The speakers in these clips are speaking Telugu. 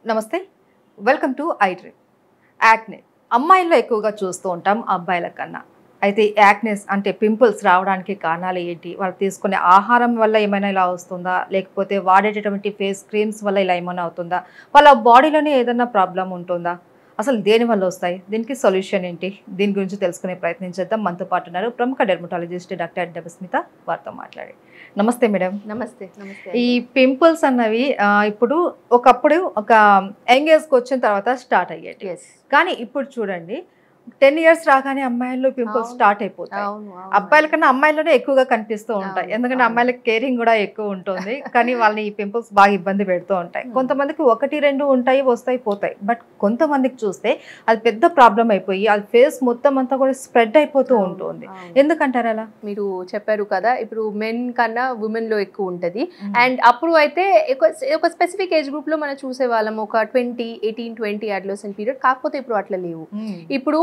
నమస్తే వెల్కమ్ టు ఐడ్రీమ్ యాక్నే అమ్మాయిల్లో ఎక్కువగా చూస్తూ ఉంటాం అబ్బాయిల కన్నా అయితే యాక్నెస్ అంటే పింపుల్స్ రావడానికి కారణాలు ఏంటి వాళ్ళు తీసుకునే ఆహారం వల్ల ఏమైనా ఇలా వస్తుందా లేకపోతే వాడేటటువంటి ఫేస్ క్రీమ్స్ వల్ల ఇలా ఏమైనా అవుతుందా వాళ్ళ బాడీలోనే ఏదైనా ప్రాబ్లం ఉంటుందా అసలు దేని వల్ల వస్తాయి దీనికి సొల్యూషన్ ఏంటి దీని గురించి తెలుసుకునే ప్రయత్నం చేద్దాం మనతో పాటు ఉన్నారు ప్రముఖ డెర్మటాలజిస్ట్ డాక్టర్ డెబస్మిత వారితో మాట్లాడి నమస్తే మేడం నమస్తే నమస్తే ఈ పింపుల్స్ అన్నవి ఆ, ఇప్పుడు ఒకప్పుడు ఒక యంగ్ ఏజ్కి వచ్చిన తర్వాత స్టార్ట్ అయ్యేటి ఎస్ కానీ ఇప్పుడు చూడండి టెన్ ఇయర్స్ రాగానే అమ్మాయిల్లో పింపుల్స్ అవును. స్టార్ట్ అయిపోతాయి అవును అవును. అబ్బాయిల కన్నా అమ్మాయిలోనే ఎక్కువగా కనిపిస్తూ ఉంటాయి అవును, ఎందుకంటే అవును. అమ్మాయిలకి కేరింగ్ కూడా ఎక్కువ ఉంటుంది కానీ వాళ్ళని ఈ పింపుల్స్ బాగా ఇబ్బంది పెడుతూ ఉంటాయి Hmm. కొంతమందికి ఒకటి రెండు ఉంటాయి వస్తాయి పోతాయి బట్ కొంతమందికి చూస్తే అది పెద్ద ప్రాబ్లం అయిపోయి అది ఫేస్ మొత్తం అంతా కూడా స్ప్రెడ్ అయిపోతూ అవును, ఉంటుంది అవును. ఎందుకంటారు అలా మీరు చెప్పారు కదా ఇప్పుడు మెన్ కన్నా ఉమెన్ లో ఎక్కువ ఉంటది అండ్ అప్పుడు అయితే ఒక- ఒక స్పెసిఫిక్ ఏజ్ గ్రూప్ లో మనం చూసే వాళ్ళం ఒక twenty eighteen twenty adolescent period కాకపోతే ఇప్పుడు అట్లా లేవు Hmm. ఇప్పుడు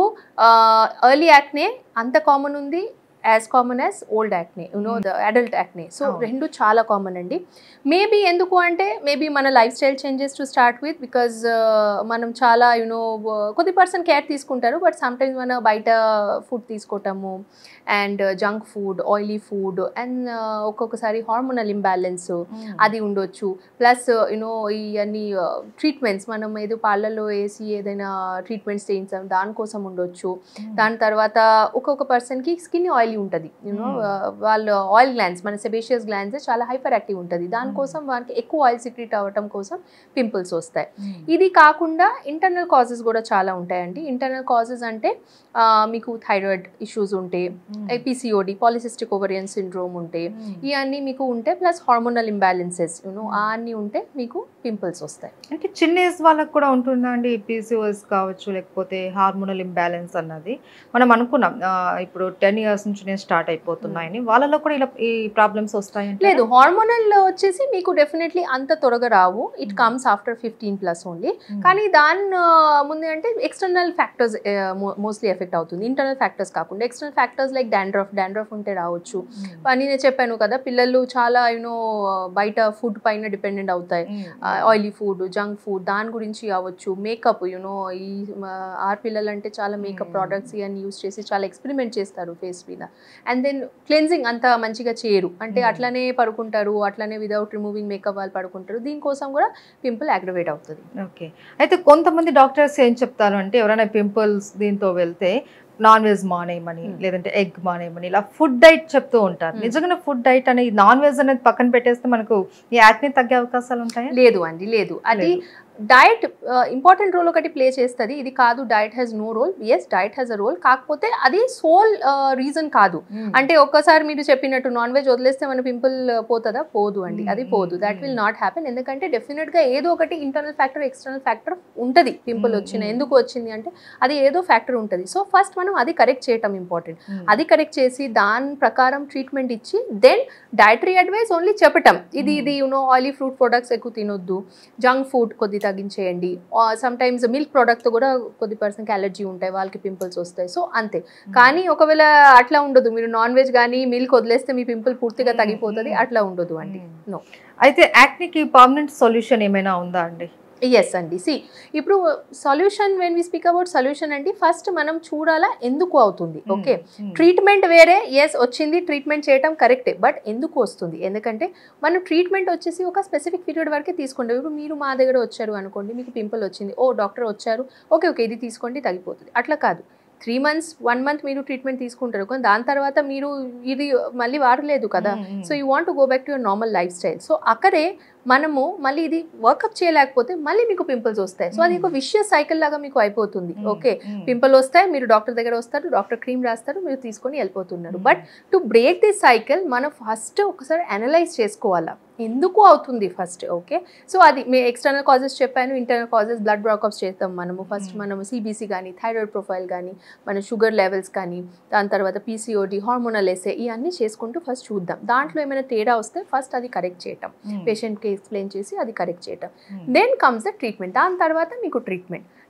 ఎర్లీ యాక్నే అంత కామన్ ఉంది as common as old acne you know the adult acne so అవును. రెండు చాలా కామన్ అండి మేబీ ఎందుకు అంటే మేబీ మన lifestyle changes to start with because మనం చాలా యునో కొద్ది పర్సన్ కేర్ తీసుకుంటారు బట్ సమ్ టైమ్స్ మన బయట ఫుడ్ తీసుకోవటము and junk food oily food and ఒక్కొక్కసారి హార్మోనల్ ఇంబ్యాలెన్స్ Hmm. అది ఉండొచ్చు ప్లస్ యూనో ఇవన్నీ ట్రీట్మెంట్స్ మనం ఏదో పార్లర్లో వేసి ఏదైనా ట్రీట్మెంట్స్ చేయించాం దానికోసం ఉండొచ్చు Hmm. దాని తర్వాత ఒక్కొక్క పర్సన్కి స్కిన్ ఆయిలీ ఉంటుంది యూనో Hmm. వాళ్ళ ఆయిల్ గ్లాండ్స్ మన సెబేషియస్ గ్లాండ్స్ చాలా హైపర్ యాక్టివ్ ఉంటుంది దానికోసం వానికి ఎక్కువ ఆయిల్ సిక్రీట్ అవ్వటం కోసం పింపుల్స్ వస్తాయి Hmm. ఇది కాకుండా ఇంటర్నల్ కాజెస్ కూడా చాలా ఉంటాయండి ఇంటర్నల్ కాజెస్ అంటే ఆ, మీకు థైరాయిడ్ ఇష్యూస్ ఉంటే Hmm. PCOD polycystic ovarian syndrome ఉంటే Hmm. ఇవన్నీ మీకు ఉంటే ప్లస్ హార్మోనల్ ఇంబ్యాలెన్సెస్ యూనో ఆ అన్నీ ఉంటే మీకు పింపుల్స్ వస్తాయి అంటే చిన్న ఏజ్ వాళ్ళకి కూడా ఉంటుందా అండి పీసీఓఎస్ కావచ్చు లేకపోతే హార్మోనల్ ఇంబ్యాలెన్స్ అన్నది మనం అనుకున్నాం ఆ, ఇప్పుడు టెన్ ఇయర్స్ నుంచి స్టార్ట్ అయిపోతున్నాయని వాళ్ళలో కూడా ఇలా ఈ ప్రాబ్లమ్స్ వస్తాయంటే లేదు హార్మోనల్ వచ్చేసి మీకు డెఫినెట్లీ అంత త్వరగా రావు it Hmm. Comes after fifteen plus only కానీ దాని ఆ, ముందు అంటే ఎక్స్టర్నల్ ఫ్యాక్టర్స్ మోస్ట్లీ ఎఫెక్ట్ అవుతుంది ఇంటర్నల్ ఫ్యాక్టర్స్ కాకుండా external factors like dandruff dandruff ఉంటే రావచ్చు అని నేను చెప్పాను కదా పిల్లలు చాలా యూనో బయట ఫుడ్ పైన డిపెండెంట్ అవుతాయి ఆయిలీ ఫుడ్ జంక్ ఫుడ్ దాని గురించి అవ్వచ్చు మేకప్ యూనో ఈ ఆర్ పిల్లలు అంటే చాలా మేకప్ Hmm. ప్రోడక్ట్స్ ఇవన్నీ యూస్ చేసి చాలా ఎక్స్పెరిమెంట్ చేస్తారు ఫేస్ మీద అండ్ దెన్ క్లెన్జింగ్ అంత మంచిగా చేయరు అంటే Hmm. అట్లనే పడుకుంటారు అట్లనే విదౌట్ రిమూవింగ్ మేకప్ వాళ్ళు పడుకుంటారు దీనికోసం కూడా పింపుల్ యాగ్రవేట్ అవుతుంది ఓకే అయితే కొంతమంది డాక్టర్స్ ఏం చెప్తారు అంటే ఎవరైనా పింపుల్స్ దీంతో వెళ్తే నాన్ వెజ్ మానేయమని Hmm. లేదంటే ఎగ్ మానేయమని ఇలా ఫుడ్ డైట్ చెప్తూ ఉంటారు Hmm. నిజంగా ఫుడ్ డైట్ అనేది నాన్ వెజ్ అనేది పక్కన పెట్టేస్తే మనకు ఈ యాక్ని తగ్గే అవకాశాలు ఉంటాయా లేదు అండి లేదు అది లేదు. డైట్ ఇంపార్టెంట్ రోల్ ఒకటి ప్లే చేస్తుంది ఇది కాదు diet has no role yes diet has a role కాకపోతే అది సోల్ రీజన్ కాదు Hmm. అంటే ఒక్కసారి మీరు చెప్పినట్టు నాన్ వెజ్ వదిలేస్తే మన పింపుల్ పోతుందా పోదు అండి Hmm, అది పోదు hmm, that will hmm. Not happen ఎందుకంటే డెఫినెట్ గా ఏదో ఒకటి ఇంటర్నల్ ఫ్యాక్టర్ ఎక్స్టర్నల్ ఫ్యాక్టర్ ఉంటది పింపుల్ Hmm, వచ్చిన hmm. ఎందుకు వచ్చింది అంటే అది ఏదో ఫ్యాక్టర్ ఉంటుంది సో ఫస్ట్ మనం అది కరెక్ట్ చేయటం ఇంపార్టెంట్ Hmm. అది కరెక్ట్ చేసి దాని ప్రకారం ట్రీట్మెంట్ ఇచ్చి దెన్ డైటరీ అడ్వైస్ ఓన్లీ చెప్పటం ఇది Hmm. ఇది యూనో ఆయిలీ ఫ్రూట్ ప్రొడక్ట్స్ ఎక్కువ తినొద్దు జంక్ ఫుడ్ కొద్ది తగ్గించేయండి సమ్ టైమ్స్ మిల్క్ ప్రోడక్ట్ కూడా కొద్ది పర్సన్కి అలర్జీ ఉంటాయి వాళ్ళకి పింపుల్స్ వస్తాయి సో అంతే కానీ ఒకవేళ అట్లా ఉండదు మీరు నాన్ వెజ్ కానీ మిల్క్ వదిలేస్తే మీ పింపుల్ పూర్తిగా Hmm, తగ్గిపోతుంది hmm. అట్లా ఉండదు అండి Hmm. No. అయితే యాక్నికి పర్మనెంట్ సొల్యూషన్ ఏమైనా ఉందా అండి ఎస్ అండి సి ఇప్పుడు solution when we speak about solution అండి ఫస్ట్ మనం చూడాలా ఎందుకు అవుతుంది ఓకే Hmm. ట్రీట్మెంట్ వేరే ఎస్ వచ్చింది ట్రీట్మెంట్ చేయటం కరెక్టే బట్ ఎందుకు వస్తుంది ఎందుకంటే మనం ట్రీట్మెంట్ వచ్చేసి ఒక స్పెసిఫిక్ పీరియడ్ వరకే తీసుకుంటాం ఇప్పుడు మీరు మా దగ్గర వచ్చారు అనుకోండి మీకు పింపుల్ వచ్చింది ఓ డాక్టర్ వచ్చారు ఓకే ఓకే ఇది తీసుకోండి తగ్గిపోతుంది అట్లా కాదు త్రీ మంత్స్ వన్ మంత్ మీరు ట్రీట్మెంట్ తీసుకుంటారు కానీ దాని తర్వాత మీరు ఇది మళ్ళీ వాడలేదు కదా Hmm, hmm. So you want go back to your normal lifestyle so అక్కడే మనము మళ్ళీ ఇది వర్కప్ చేయలేకపోతే మళ్ళీ మీకు పింపుల్స్ వస్తాయి సో అది ఒక విషయస్ సైకిల్ లాగా మీకు అయిపోతుంది Hmm, ఓకే hmm. పింపుల్ వస్తాయి మీరు డాక్టర్ దగ్గర వస్తారు డాక్టర్ క్రీమ్ రాస్తారు మీరు తీసుకొని వెళ్ళిపోతున్నారు but to break this cycle మనం ఫస్ట్ ఒకసారి అనలైజ్ చేసుకోవాలా ఎందుకు అవుతుంది ఫస్ట్ ఓకే సో అది మీ ఎక్స్టర్నల్ కాజెస్ చెప్పాను ఇంటర్నల్ కాజెస్ బ్లడ్ బ్రాకప్స్ చేస్తాం మనము ఫస్ట్ Hmm. మనము సిబిసి కానీ థైరాయిడ్ ప్రొఫైల్ కానీ మన షుగర్ లెవెల్స్ కానీ దాని తర్వాత పీసీఓడి హార్మోనల్ ఎస్ఏ ఇవన్నీ చేసుకుంటూ ఫస్ట్ చూద్దాం దాంట్లో ఏమైనా తేడా వస్తే ఫస్ట్ అది కరెక్ట్ చేయటం Hmm. పేషెంట్కి ఎక్స్ప్లెయిన్ చేసి అది కరెక్ట్ చేయటం Hmm. Then comes the treatment దాని తర్వాత మీకు ట్రీట్మెంట్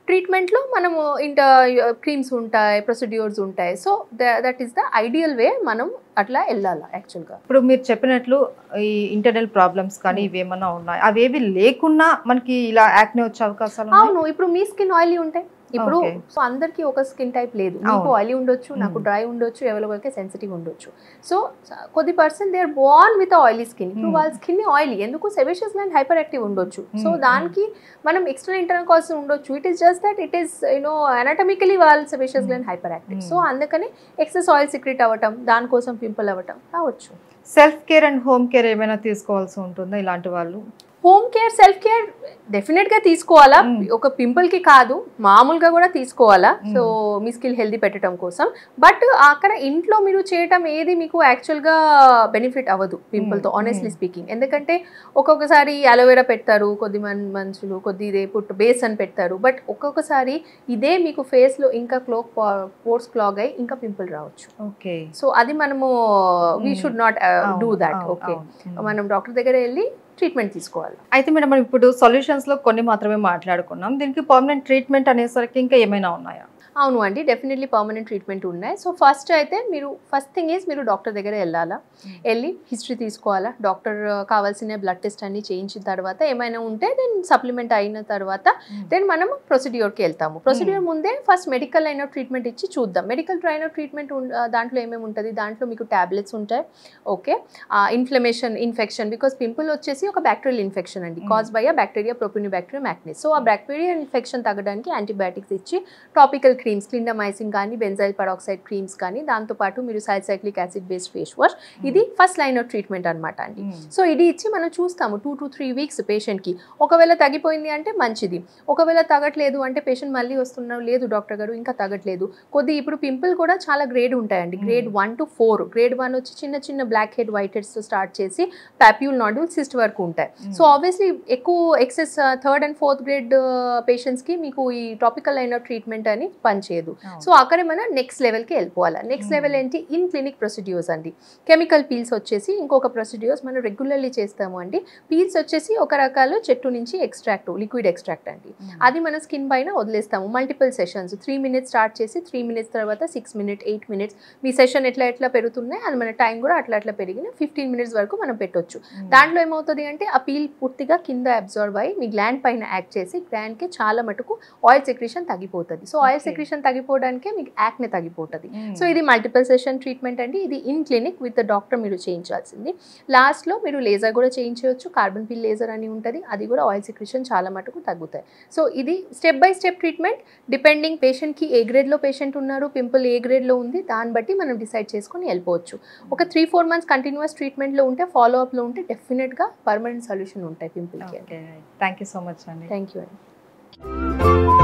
ట్రీట్మెంట్లో మనము ఇంట క్రీమ్స్ ఉంటాయి ప్రొసీడ్యూర్స్ ఉంటాయి so that is the ideal way మనం అట్లా వెళ్ళాలి యాక్చువల్గా ఇప్పుడు మీరు చెప్పినట్లు ఈ ఇంటర్నల్ ప్రాబ్లమ్స్ కానీ ఇవి ఏమన్నా ఉన్నాయి అవేవి లేకున్నా మనకి ఇలా యాక్నే వచ్చే అవకాశాలు ఉన్నాయి? అవును ఇప్పుడు మీ స్కిన్ ఆయిలీ ఉంటాయి ఇప్పుడు Okay. సో అందరికి ఒక స్కిన్ టైప్ లేదు మీకు అవును. ఆయిలీ ఉండొచ్చు నాకు Mm. డ్రై ఉండొచ్చు ఎవరికొకరికి సెన్సిటివ్ ఉండొచ్చు సో కొద్ది person they are born with oily skin ఇప్పుడు Mm. వాళ్ళ స్కిన్ ఆయిలీ ఎందుకు సెబిషియస్ గ్లాండ్ హైపర్ యాక్టివ్ ఉండొచ్చు సో Mm. దానికి మనం ఎక్స్టర్నల్ ఇంటర్నల్ కాజ్ ఉండొచ్చు it is just that it is you know anatomically వాళ్ళ sebaceous Mm. Gland hyperactive Mm. So అందుకని ఎక్సెస్ ఆయిల్ సిక్రెట్ అవ్వటం దానికోసం పింపుల్ అవ్వటం రావచ్చు self care and home care ఏమైనా తీసుకోవాల్సి ఉంటుందా ఇలాంటి వాళ్ళు హోమ్ కేర్ సెల్ఫ్ కేర్ డెఫినెట్గా తీసుకోవాలా Mm. ఒక పింపుల్కి కాదు మామూలుగా కూడా తీసుకోవాలా Mm. సో మీ స్కిల్ హెల్దీ పెట్టడం కోసం బట్ అక్కడ ఇంట్లో మీరు చేయటం ఏది మీకు యాక్చువల్గా బెనిఫిట్ అవ్వదు పింపుల్తో Mm. Honestly Mm. స్పీకింగ్ ఎందుకంటే ఒక్కొక్కసారి అలోవెరా పెడతారు కొద్ది మన్ మనుషులు కొద్ది ఇదే పుట్టు బేస్ అని పెడతారు బట్ ఒక్కొక్కసారి ఇదే మీకు ఫేస్లో ఇంకా క్లోక్ పోర్స్ క్లాగ్ అయ్యి ఇంకా పింపుల్ రావచ్చు ఓకే సో అది మనము we Mm. Should not do that okay మనం డాక్టర్ దగ్గర వెళ్ళి ట్రీట్మెంట్ తీసుకోవాలి అయితే మేడం మనం ఇప్పుడు సొల్యూషన్స్ లో కొన్ని మాత్రమే మాట్లాడుకున్నాం దీనికి పర్మనెంట్ ట్రీట్మెంట్ అనేసరికి ఇంకా ఏమైనా ఉన్నాయా అవును అండి డెఫినెట్లీ పర్మనెంట్ ట్రీట్మెంట్ ఉన్నాయి సో ఫస్ట్ అయితే మీరు ఫస్ట్ థింగ్ ఈజ్ మీరు డాక్టర్ దగ్గర వెళ్ళాలా Mm. వెళ్ళి హిస్టరీ తీసుకోవాలా డాక్టర్ కావాల్సిన బ్లడ్ టెస్ట్ అన్ని చేయించిన తర్వాత ఏమైనా ఉంటే దెన్ సప్లిమెంట్ అయిన తర్వాత దెన్ మనం ప్రొసీడ్యూర్కి వెళ్తాము ప్రొసీడ్యూర్ ముందే ఫస్ట్ మెడికల్ అయిన ట్రీట్మెంట్ ఇచ్చి చూద్దాం మెడికల్ అయిన ట్రీట్మెంట్ దాంట్లో ఏమేమి ఉంటుంది దాంట్లో మీకు ట్యాబ్లెట్స్ ఉంటాయి okay inflammation infection because pimple వచ్చేసి ఒక బ్యాక్టీరియల్ ఇన్ఫెక్షన్ అండి Mm. Cause by a bacteria propioni bacteria acnes so uh bacterial infection తగ్గడానికి యాంటీబయాటిక్స్ ఇచ్చి టాపికల్ క్రీమ్స్ క్లిండమైసిన్ కానీ బెంజైల్ పరాక్సైడ్ క్రీమ్స్ కానీ దాంతోపాటు మీరు salicylic acid based face wash ఇది ఫస్ట్ లైన్ ఆఫ్ ట్రీట్మెంట్ అనమాట అండి సో ఇది ఇచ్చి మనం చూస్తాము టూ టు త్రీ వీక్స్ పేషెంట్కి ఒకవేళ తగ్గిపోయింది అంటే మంచిది ఒకవేళ తగ్గట్లేదు అంటే పేషెంట్ మళ్ళీ వస్తున్నారు లేదు డాక్టర్ గారు ఇంకా తగ్గట్లేదు కొద్ది ఇప్పుడు పింపుల్ కూడా చాలా గ్రేడ్ ఉంటాయండి grade one two four grade one వచ్చి చిన్న చిన్న బ్లాక్ హెడ్ వైట్ హెడ్స్తో స్టార్ట్ చేసి పాప్యూల్ నాడ్యూల్ సిస్ట్ వరకు ఉంటాయి సో ఆబ్వియస్లీ ఎక్కువ excess third and fourth grade పేషెంట్స్కి మీకు ఈ టాపికల్ అయిన ట్రీట్మెంట్ అని పనిచేయదు సో అక్కడే మనం నెక్స్ట్ లెవెల్కి వెళ్ళిపోవాలి నెక్స్ట్ Mm. లెవెల్ ఏంటి ఇన్ క్లినిక్ ప్రొసీడ్యూర్స్ అండి కెమికల్ పీల్స్ వచ్చేసి ఇంకొక ప్రొసీడ్యూర్స్ మనం రెగ్యులర్లీ చేస్తాము అండి పీల్స్ వచ్చేసి ఒక రకాలు చెట్టు నుంచి ఎక్స్ట్రాక్ట్ లిక్విడ్ ఎక్స్ట్రాక్ట్ అండి అది మన స్కిన్ పైన వదిలేస్తాము multiple sessions three minutes start చేసి త్రీ మినిట్స్ తర్వాత సిక్స్ మినిట్ ఎయిట్ మినిట్స్ మీ సెషన్ ఎట్లా ఎట్లా పెరుగుతున్నాయి అది మన టైం కూడా అట్లా అట్లా పెరిగిన ఫిఫ్టీన్ మినిట్స్ వరకు మనం పెట్టొచ్చు దాంట్లో ఏమవుతుంది అంటే ఆ పీల్ పూర్తిగా కింద అబ్జర్వ్ అయ్యి మీ గ్లాండ్ పైన యాక్ట్ చేసి గ్లాండ్కి చాలా మటుకు ఆయిల్ సెక్రేషన్ తగ్గిపోతుంది సో ఆయిల్ Okay. సెక్రేషన్ తగ్గిపోవడానికే మీకు యాక్నే తగ్గిపోతుంది సో ఇది మల్టిపుల్ సెషన్ ట్రీట్మెంట్ అండి ఇది in clinic with the doctor మీరు చేయించాల్సింది లాస్ట్లో మీరు లేజర్ కూడా చేయించవచ్చు కార్బన్ పిల్ లేజర్ అని ఉంటుంది అది కూడా ఆయిల్ సెక్రేషన్ చాలా మటుకు తగ్గుతాయి సో ఇది step by step treatment depending పేషెంట్కి ఏ గ్రేడ్లో పేషెంట్ ఉన్నారు పింపుల్ ఏ గ్రేడ్లో ఉంది దాన్ని బట్టి మనం డిసైడ్ చేసుకొని వెళ్ళిపోవచ్చు ఒక త్రీ ఫోర్ మంత్స్ కంటిన్యూస్ ట్రీట్మెంట్లో ఉంటే ఫాలో అప్లో ఉంటే డెఫినెట్గా పర్మనెంట్ సొల్యూషన్ ఉంటాయి పింపుల్కి okay thank you so much అండి థ్యాంక్ యూ అండి